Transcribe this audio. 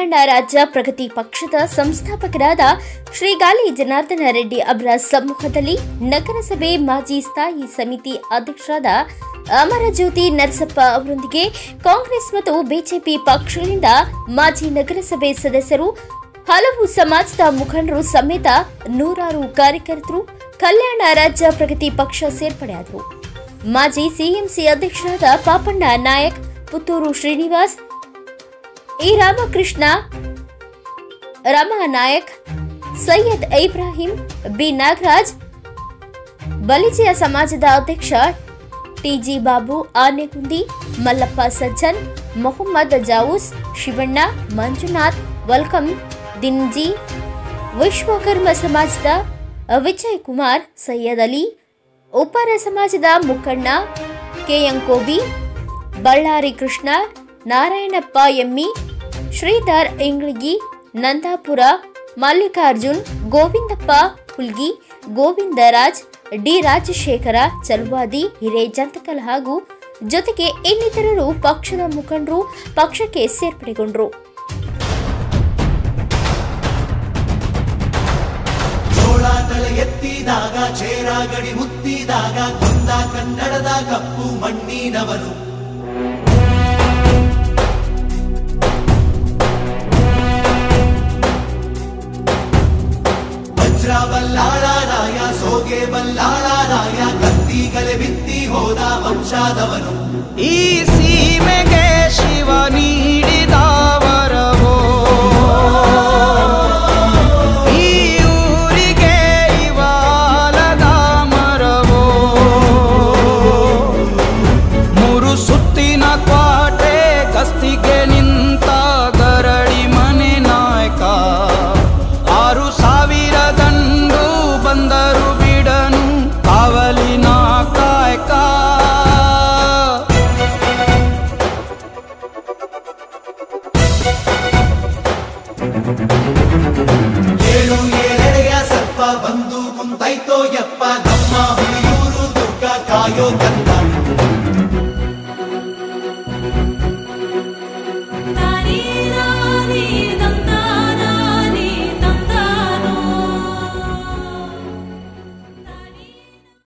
ಕಲ್ಯಾಣ ರಾಜ್ಯ ಪ್ರಗತಿ ಪಕ್ಷದ ಸಂಸ್ಥಾಪಕರಾದ ಶ್ರೀಗಾಲಿ ಜನಾರ್ದನ ರೆಡ್ಡಿ ಅವರ ಸಮ್ಮುಖದಲ್ಲಿ ನಗರಸಭೆ ಮಾಜಿ ಸ್ಥಾಯಿ ಸಮಿತಿ ಅಧ್ಯಕ್ಷರಾದ ಅಮರಜ್ಯೋತಿ ನರಸಪ್ಪ ಅವರೊಂದಿಗೆ ಕಾಂಗ್ರೆಸ್ ಮತ್ತು ಬಿಜೆಪಿ ಪಕ್ಷಗಳಿಂದ ಮಾಜಿ ನಗರಸಭೆ ಸದಸ್ಯರು ಹಲವು ಸಮಾಜದ ಮುಖಂಡರು ಸಮೇತ ನೂರಾರು ಕಾರ್ಯಕರ್ತರು ಕಲ್ಯಾಣ ರಾಜ್ಯ ಪ್ರಗತಿ ಪಕ್ಷ ಸೇರ್ಪಡೆಯಾದರು ಮಾಜಿ ಸಿಎಂಸಿ ಅಧ್ಯಕ್ಷರಾದ ಪಾಪಣ್ಣ ನಾಯಕ್ ಪುತ್ತೂರು ಶ್ರೀನಿವಾಸ್ ಇ ರಾಮಕೃಷ್ಣ ನಾಯಕ್ ಸೈಯದ್ ಇಬ್ರಾಹಿಂ ಬಿ ನಾಗರಾಜ್ ಬಲಿಜಿಯ ಸಮಾಜದ ಅಧ್ಯಕ್ಷ ಟಿಜಿ ಬಾಬು ಆನೆಗುಂದಿ ಮಲ್ಲಪ್ಪ ಸಜ್ಜನ್ ಮೊಹಮ್ಮದ್ ಜಾವೂಸ್ ಶಿವಣ್ಣ ಮಂಜುನಾಥ್ ವಲ್ಕಮ್ ದಿನ್ಜಿ ವಿಶ್ವಕರ್ಮ ಸಮಾಜದ ವಿಜಯ್ ಕುಮಾರ್ ಸೈಯದ್ ಅಲಿ ಉಪ್ಪಾರ ಸಮಾಜದ ಮುಖಣ್ಣ ಕೆಎಂಕೋಬಿ ಬಳ್ಳಾರಿ ಕೃಷ್ಣ ನಾರಾಯಣಪ್ಪ ಎಮ್ಮಿ ಶ್ರೀಧರ್ ಇಂಗ್ಳಿಗಿ ನಂದಾಪುರ ಮಲ್ಲಿಕಾರ್ಜುನ್ ಗೋವಿಂದಪ್ಪ ಹುಲ್ಗಿ ಗೋವಿಂದರಾಜ್ ಡಿ ರಾಜಶೇಖರ ಚಲವಾದಿ ಹಿರೇಜಂತಕಲ್ ಹಾಗೂ ಜೊತೆಗೆ ಇನ್ನಿತರರು ಪಕ್ಷದ ಮುಖಂಡರು ಪಕ್ಷಕ್ಕೆ ಸೇರ್ಪಡೆಗೊಂಡರು ಜೋಳ ತಲೆ ಎತ್ತಿದಾಗ ಚೇರ ಗಡಿ ಮುತ್ತಿದಾಗ ಕೊಂದ ಕನ್ನಡದ ಕಪ್ಪು ಮಣ್ಣಿನವನು ವಜ್ರ ಬಲ್ಲಾಳರಾಯ ಸೋಗೆ ಬಲ್ಲಾಳರಾಯ ಕತ್ತಿಗಲೆ ಬಿತ್ತಿ ಹೋದ ವಂಶಾದವನು ಈ ಸೀಮೆಗೆ ಶಿವ ನೀಡಿದ ವರವೋ ಈ ಊರಿಗೆ ಇವಾಲದ ಮರವೋ ಮೂರು ಸುತ್ತಿನ ಕ್ವಾಟೆ ಗಸ್ತಿಗೆ ನಿಂತ ಗರಡಿ ಮನೆ ನಾಯಕ ಆರು ಸಾವಿರ ದಂಡು ಬಂದರು ಬಿಡನು ಕಾವಲಿನ ಕಾಯಕ ಏಳು ಏಳೆಡೆಯ ಸರ್ಪ ಬಂದು ಕುಂತೈತೋ ಯಪ್ಪ ನಮ್ಮ ಹುಲಿಯೂರು ದುರ್ಗ ಕಾಯೋ ಕಂದ